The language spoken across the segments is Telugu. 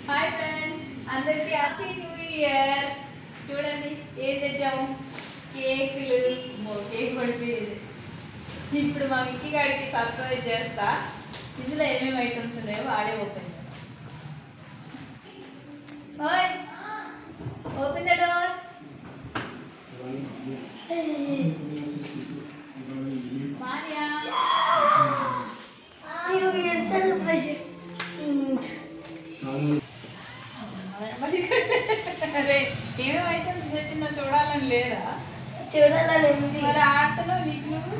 హాయ్ ఫ్రెండ్స్ అందరికీ హ్యాపీ న్యూ ఇయర్ చూడండి ఏం తెచ్చాము కేకులు మో కేక్ పడిపోయేది ఇప్పుడు మా మిక్కి గాడికి సర్ప్రైజ్ చేస్తా ఇందులో ఏమేమి ఐటమ్స్ ఉన్నాయో వాడే ఓపెన్ చేస్తా ఓయ్ open the door Maria New Year celebration. అరే ఏమేమి ఐటమ్స్ తెచ్చినా చూడాలని లేదా చూడాలని ఉంది మరి ఆటలో నీకు నువ్వు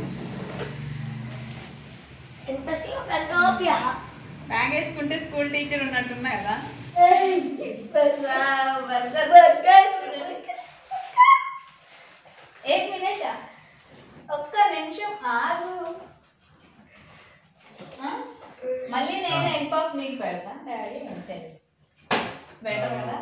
ఇంట్రెస్టింగ్ పెంటోపియా బ్యాగ్ వేసుకుంటే స్కూల్ టీచర్ ఉన్నట్టున్నా కదా ఏక్ మినిట్ ఒక్క నిమిషం ఆగు ఆ? మళ్ళీ నేను ఎగ్ పాప్ నీకు పెడతా డాడీ సరే బెటర్ కదా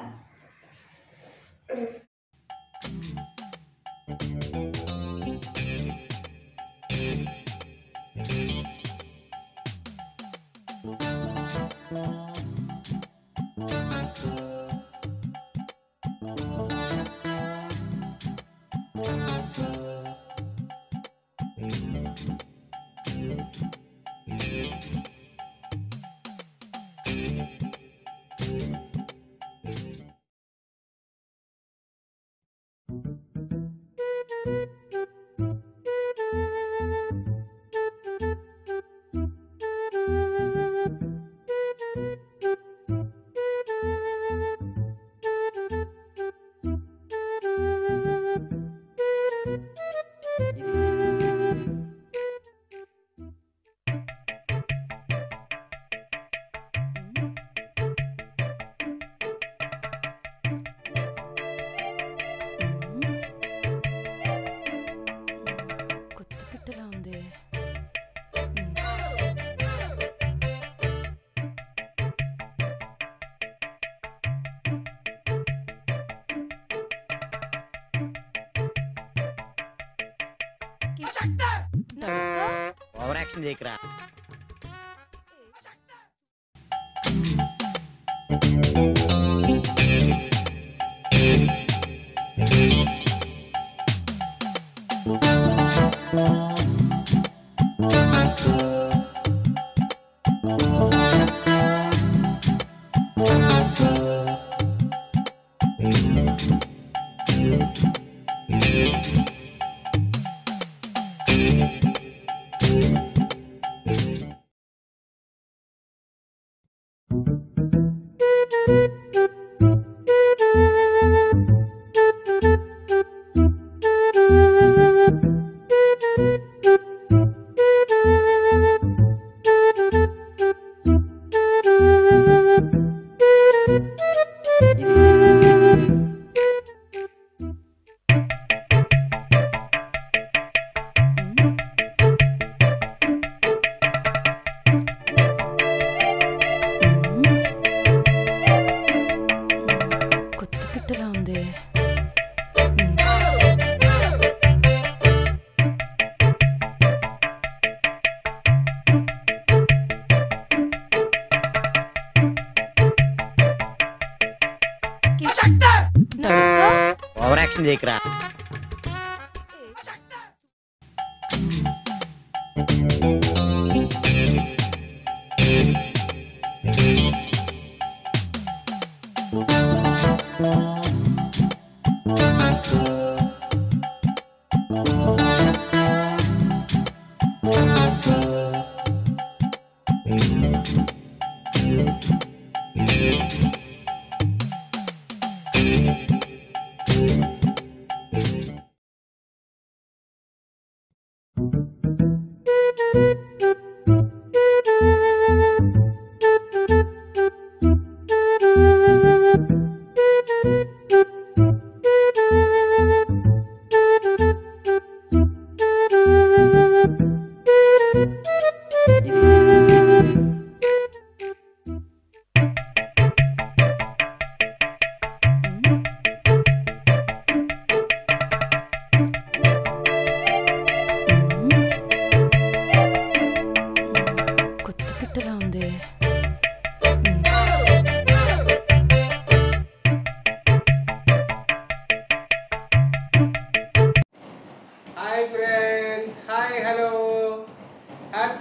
కొత్త పిట్టలా ఉంది ఓవర్ యాక్షన్ చేయకరా కొత్త పిట్టలా ఉంది ఓవర్ యాక్షన్ చేయకరా కొత్త పిట్టలా ఉంది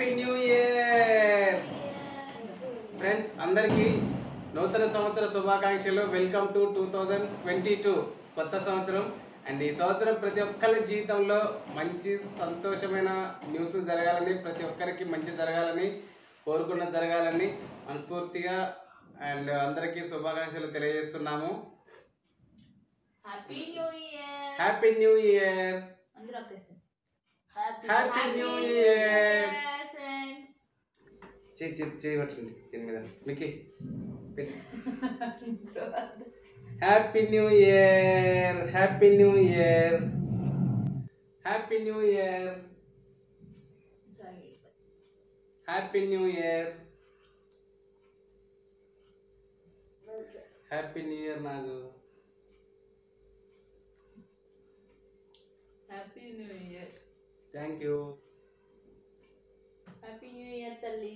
హ్యాపీ న్యూ ఇయర్ ఫ్రెండ్స్ అందరికీ నూతన సంవత్సర శుభాకాంక్షలు welcome to two thousand twenty two కొత్త సంవత్సరం అండ్ ఈ సంవత్సరం ప్రతి ఒక్కరి జీవితంలో మంచి సంతోషమైన న్యూస్ జరగాలని ప్రతి ఒక్కరికి మంచి జరగాలని కోరుకున్న జరగాలని మనస్ఫూర్తిగా అండ్ అందరికీ శుభాకాంక్షలు తెలియజేస్తున్నాము happy new year happy new year అందరూ ఒకేసారి హ్యాపీ న్యూ ఇయర్ ఫ్రెండ్స్ చేయి చేయి చేయబట్టండి దీని మీద మికి happy new year happy new year happy new year sorry happy new year happy new year నాకు happy new year thank you happy new year తల్లి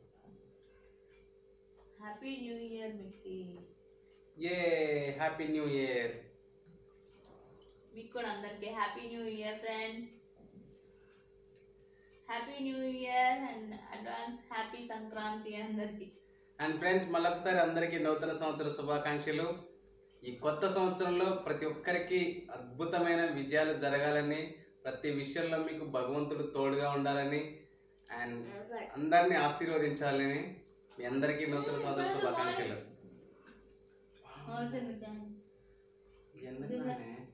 హ్యాపీ న్యూ ఇయర్ మిక్కీ ఏ హ్యాపీ న్యూ ఇయర్ మీకు కూడా అందరికీ happy new year friends happy new year and advance happy Sankranti అందరికీ అండ్ ఫ్రెండ్స్ మళ్ళొకసారి అందరికీ నూతన సంవత్సర శుభాకాంక్షలు ఈ కొత్త సంవత్సరంలో ప్రతి ఒక్కరికి అద్భుతమైన విజయాలు జరగాలని ప్రతి విషయంలో మీకు భగవంతుడు తోడుగా ఉండాలని అండ్ అందరినీ ఆశీర్వదించాలని మీ అందరికీ నూతన సంవత్సర శుభాకాంక్షలు అవుతుంది ఎందుకు నానే?